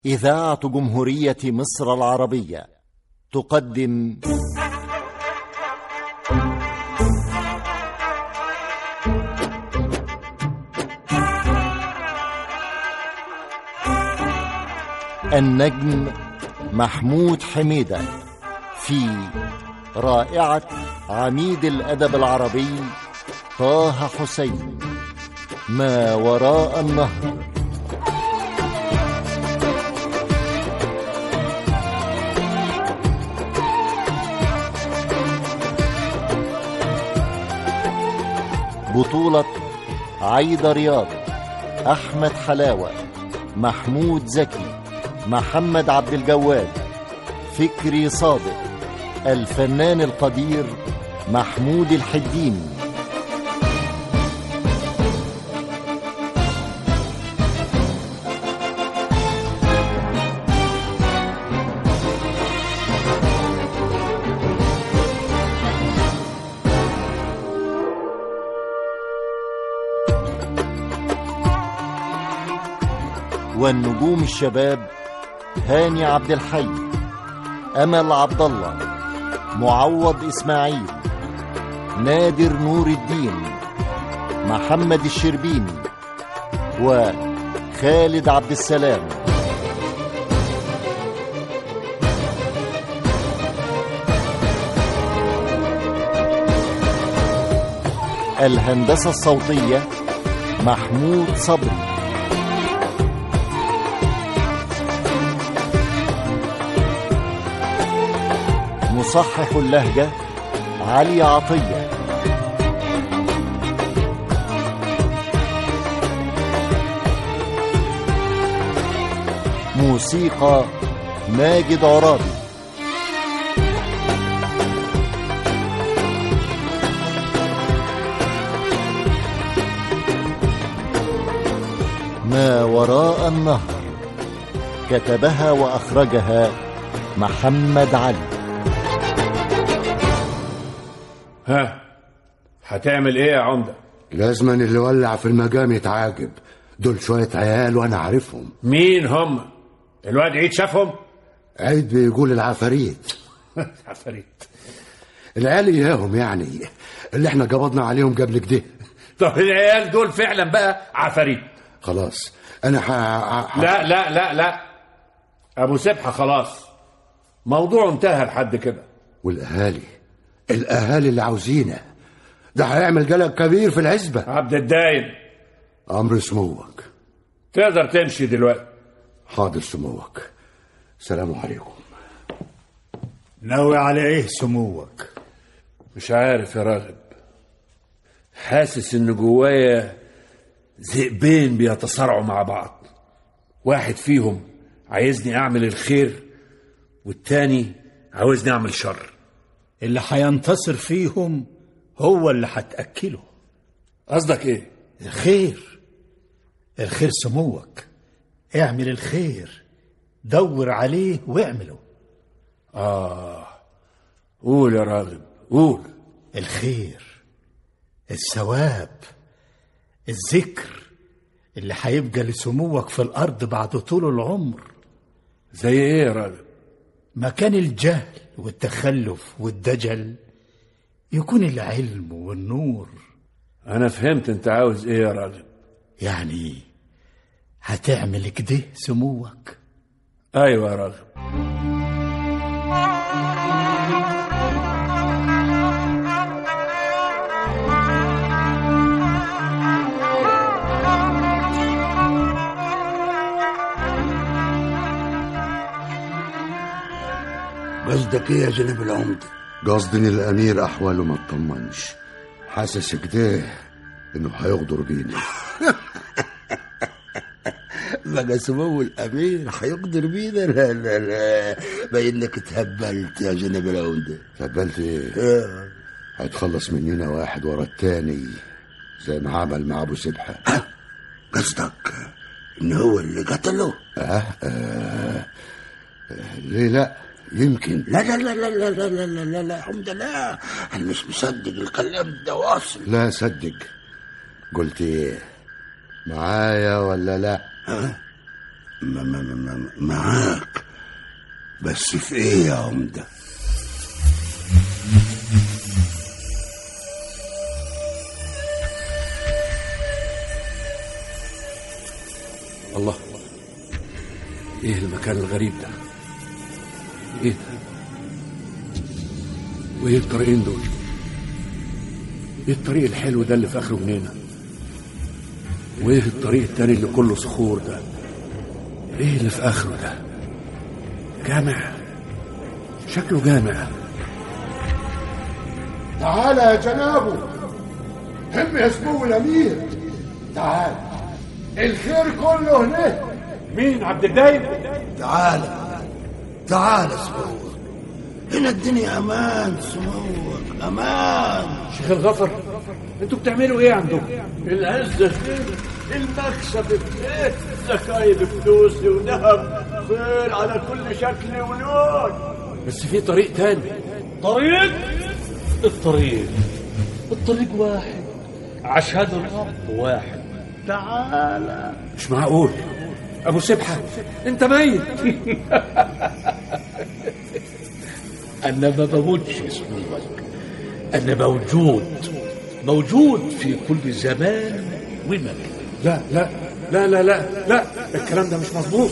إذاعة جمهورية مصر العربية تقدم النجم محمود حميدة في رائعة عميد الأدب العربي طه حسين ما وراء النهر بطولة عايدة رياض أحمد حلاوة محمود زكي محمد عبد الجواد فكري صادق الفنان القدير محمود الحديني والنجوم الشباب هاني عبد الحي امل عبد الله معوض اسماعيل نادر نور الدين محمد الشربيني وخالد عبد السلام الهندسه الصوتيه محمود صبري مصحح اللهجة علي عطية موسيقى ماجد عرابي ما وراء النهر كتبها وأخرجها محمد علي ها هتعمل ايه يا عمدة لازما اللي ولع في المجام يتعاقب دول شوية عيال وانا عارفهم مين هم الواد عيد شافهم عيد بيقول العفاريت عفاريت العيال اياهم يعني اللي احنا قبضنا عليهم قبل كده طب العيال دول فعلا بقى عفاريت خلاص انا ح... ح... لا لا لا لا ابو سبحة خلاص موضوع انتهى لحد كده والاهالي الاهالي اللي عاوزينه ده هيعمل قلق كبير في العزبة عبد الدايم امر سموك تقدر تمشي دلوقتي حاضر سموك سلام عليكم ناوي على ايه سموك مش عارف يا راغب حاسس ان جوايا ذئبين بيتصارعوا مع بعض واحد فيهم عايزني اعمل الخير والتاني عاوزني اعمل شر اللي هينتصر فيهم هو اللي هتأكله قصدك ايه الخير الخير سموك اعمل الخير دور عليه واعمله اه قول يا راغب قول الخير الثواب الذكر اللي هيبقى لسموك في الأرض بعد طول العمر زي ايه يا راغب مكان الجهل والتخلف والدجل يكون العلم والنور انا فهمت انت عاوز ايه يا راغب يعني هتعمل كده سموك ايوه يا راغب قصدك ايه يا جناب العمدة قصدي ان الامير احواله ما تطمنش حاسس كده انه هيغدر بينا بقى سمو الامير هيقدر بينا لا لا لا باينك اتهبلت يا جناب العمدة تقبلت ايه آه. هيتخلص مننا واحد ورا التاني زي ما عمل مع ابو سبحه قصدك ان هو اللي قتله آه آه ليه لا يمكن لا لا لا لا لا لا لا لا لا لا عمدة لا انا مش مصدق الكلام ده واصل لا صدق قلت ايه معايا ولا لا ها ما ما ما ما معاك بس في ايه يا عمده الله ايه المكان الغريب ده ايه ده وايه الطريقين دول ايه الطريق الحلو ده اللي في اخره جنينه وايه الطريق التاني اللي كله صخور ده ايه اللي في اخره ده جامع شكله جامع تعال يا جنابه هم يا سمو الامير تعال الخير كله هنا مين عبد الدايم تعال تعال سموك هنا الدنيا امان سموك امان شيخ الغفر انتوا بتعملوا ايه عندكم العزة خير المكسب خير زكاية بفلوس وذهب خير على كل شكل ولون بس في طريق تاني طريق الطريق الطريق واحد عشان الرب واحد تعال مش معقول ابو سبحه انت ميت أنا ما بموتش اسمك أنا موجود موجود في كل زمان ومكان لا لا لا لا لا لا الكلام ده مش مظبوط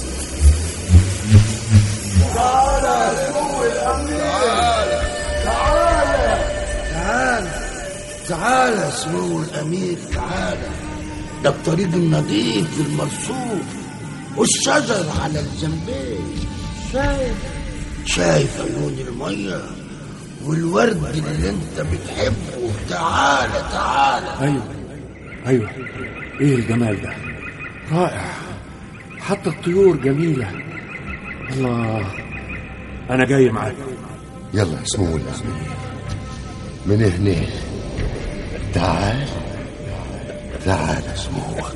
تعال تعال يا سمو الامير تعال ده الطريق النظيف المرصوف والشجر على الجنبين شايف شايف عيون الميه والورد اللي انت بتحبه تعال تعال ايوه ايوه ايه الجمال ده رائع حتى الطيور جميله الله انا جاي معاك يلا سمو الامير من هنا تعال تعال سموك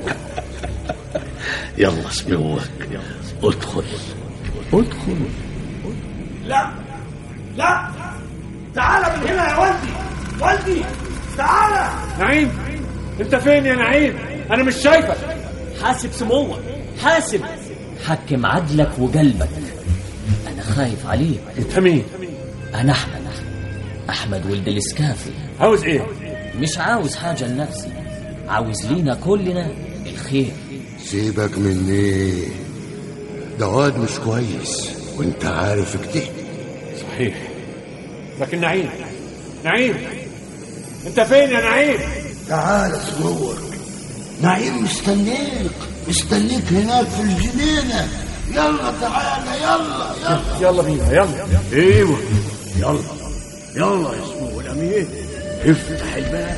يلا سموك ادخل ادخل لا لا تعال من هنا يا والدي والدي تعال نعيم انت فين يا نعيم انا مش شايفك حاسب سموك حاسب حكم عدلك وقلبك أنا خايف عليك انت مين أنا أحمد أحمد ولد الإسكافي عاوز ايه مش عاوز حاجة لنفسي عاوز لينا كلنا الخير سيبك مني ده واد مش كويس وانت عارف كده صحيح لكن نعيم نعيم انت فين يا نعيم تعال سموك نعيم مستنيك مستنيك هناك في الجنينه يلا تعال يلا يلا يلا بينا يلا ايوه يلا يلا يا سمو الامير افتح الباب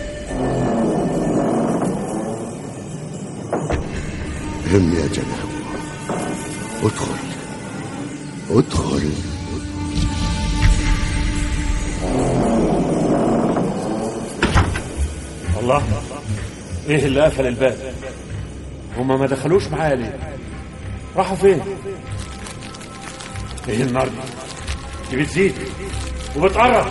هم يا جناب ادخل ادخل الله ايه اللي قفل الباب هما ما دخلوش معايا ليه راحوا فين ايه النار دي دي بتزيد وبتقرب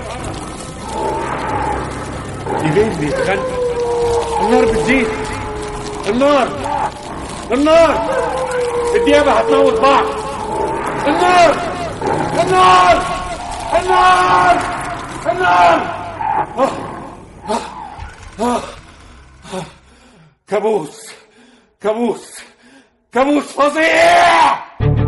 دي فين بيتخانق النار بتزيد النار النار الديابة هتموت بعض النار النار النار النار آه. آه. آه. آه. كابوس كابوس كابوس فظيع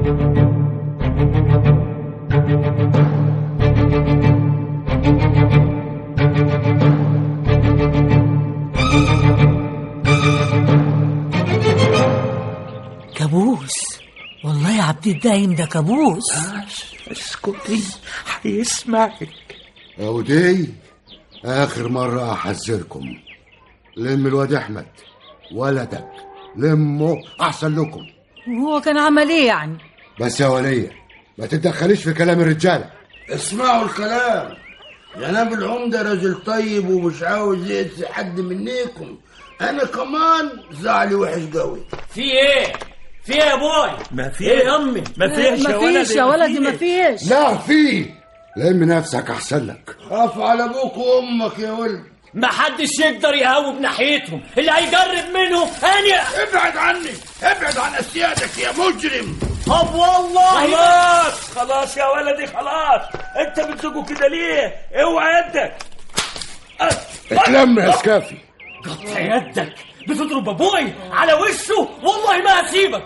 كابوس والله يا عبد الدايم ده كابوس اسكتي هيسمعك يا ودي اخر مرة احذركم لم الواد احمد ولدك لمه احسن لكم وهو كان عمل ايه يعني بس يا ولية ما تتدخليش في كلام الرجالة اسمعوا الكلام جناب العمدة راجل طيب ومش عاوز يأذي حد منكم أنا كمان زعلي وحش قوي في إيه؟ في إيه يا بوي؟ ما في إيه يا أمي؟ ما فيش يا مفيش ولدي يا ولدي مفيش لا في لم نفسك احسن لك خاف على أبوك وأمك يا ولد محدش يقدر يهوب ناحيتهم اللي هيجرب منهم انا ابعد عني ابعد عن اسيادك يا مجرم طب والله خلاص خلاص يا ولدي خلاص انت بتزقه كده ليه اوعى يدك اتلم يا سكافي قطع يدك بتضرب ابوي على وشه والله ما هسيبك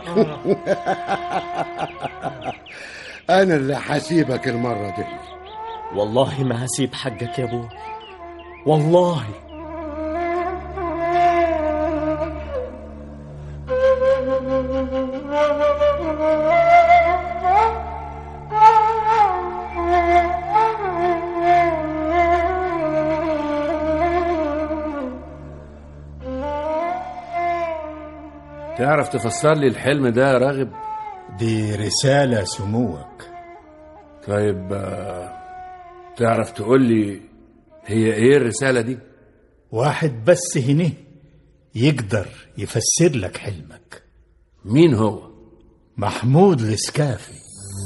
انا اللي هسيبك المره دي والله ما هسيب حقك يا ابوي والله تعرف تفسر لي الحلم ده يا راغب دي رسالة سموك طيب آه، تعرف تقول لي هي ايه الرسالة دي واحد بس هنا يقدر يفسر لك حلمك مين هو محمود السكافي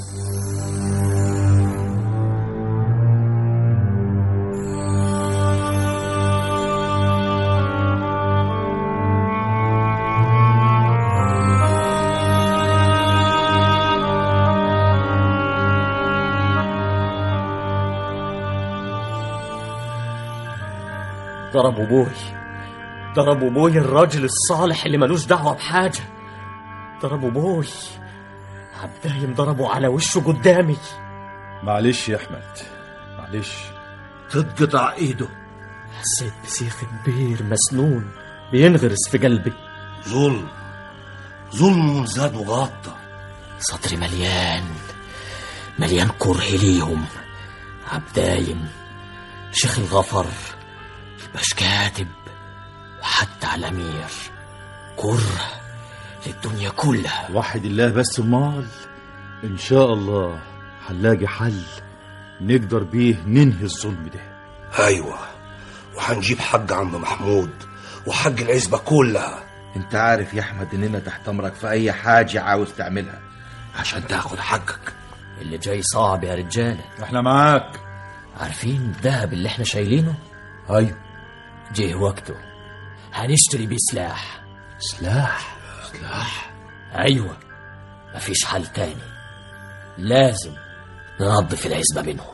ضرب ابوي ضرب ابوي الراجل الصالح اللي ملوش دعوه بحاجه ضرب ابوي عبدايم ضربه على وشه قدامي معلش يا احمد معلش تتقطع ايده حسيت بسيخ كبير مسنون بينغرس في قلبي ظلم ظلم زاد وغطى صدري مليان مليان كره ليهم عبدايم شيخ الغفر الباش كاتب وحتى على الامير كره للدنيا كلها وحد الله بس امال ان شاء الله هنلاقي حل نقدر بيه ننهي الظلم ده ايوه وهنجيب حق عم محمود وحق العزبه كلها انت عارف يا احمد اننا تحت امرك في اي حاجه عاوز تعملها عشان تاخد حقك اللي جاي صعب يا رجاله احنا معاك عارفين الذهب اللي احنا شايلينه ايوه جه وقته هنشتري بيه سلاح سلاح سلاح ايوه مفيش حل تاني لازم ننظف العزبه منهم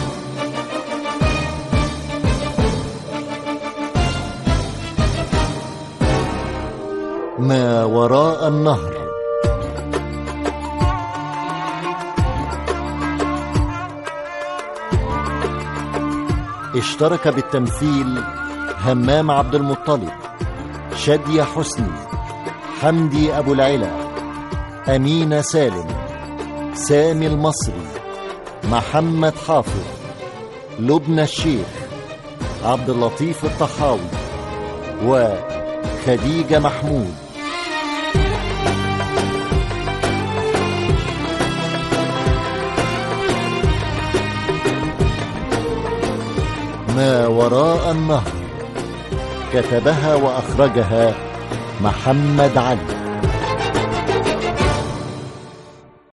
ما وراء النهر اشترك بالتمثيل همام عبد المطلب شادية حسني حمدي أبو العلا أمينة سالم سامي المصري محمد حافظ لبنى الشيخ عبد اللطيف الطحاوي وخديجة محمود ما وراء النهر كتبها وأخرجها محمد علي